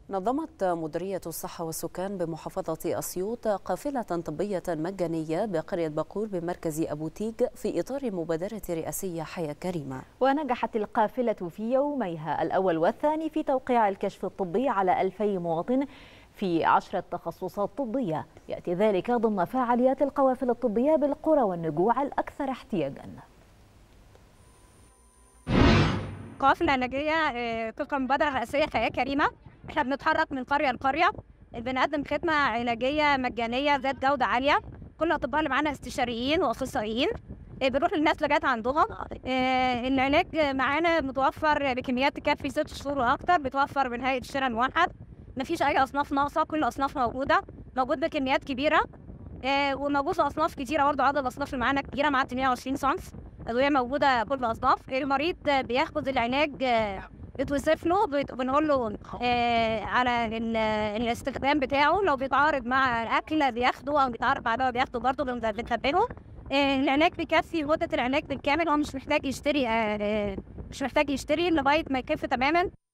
نظمت مديرية الصحة والسكان بمحافظة أسيوط قافلة طبية مجانية بقرية بقور بمركز أبو تيج في إطار مبادرة رئاسية حياة كريمة ونجحت القافلة في يوميها الأول والثاني في توقيع الكشف الطبي على 2000 مواطن في عشرة تخصصات طبية يأتي ذلك ضمن فعاليات القوافل الطبية بالقرى والنجوع الأكثر احتياجاً القوافل العلاجية طبقا مبادرة رئاسية حياة كريمة احنا بنتحرك من قرية لقرية بنقدم خدمة علاجية مجانية ذات جودة عالية كل الأطباء اللي معانا استشاريين وأخصائيين بنروح للناس لغايه عندهم العلاج معانا متوفر بكميات تكفي ست شهور واكتر بتوفر من هيئه الشراء الموحد مفيش اي اصناف ناقصه كل الاصناف موجوده موجود بكميات كبيره وموجود في اصناف كتيره برضه عدد الاصناف اللي معانا كبيره معدي 120 صنف ادويه موجوده كل الاصناف المريض بياخد العلاج بتوصف له بنقول له آه على الاستخدام بتاعه لو بيتعارض مع الاكل بياخده او بيتعارض مع دواء بياخده برضه بنتبعه آه العلاج بيكفي مده العلاج بالكامل هو مش محتاج يشتري آه مش محتاج يشتري لغايه ما يكفي تماما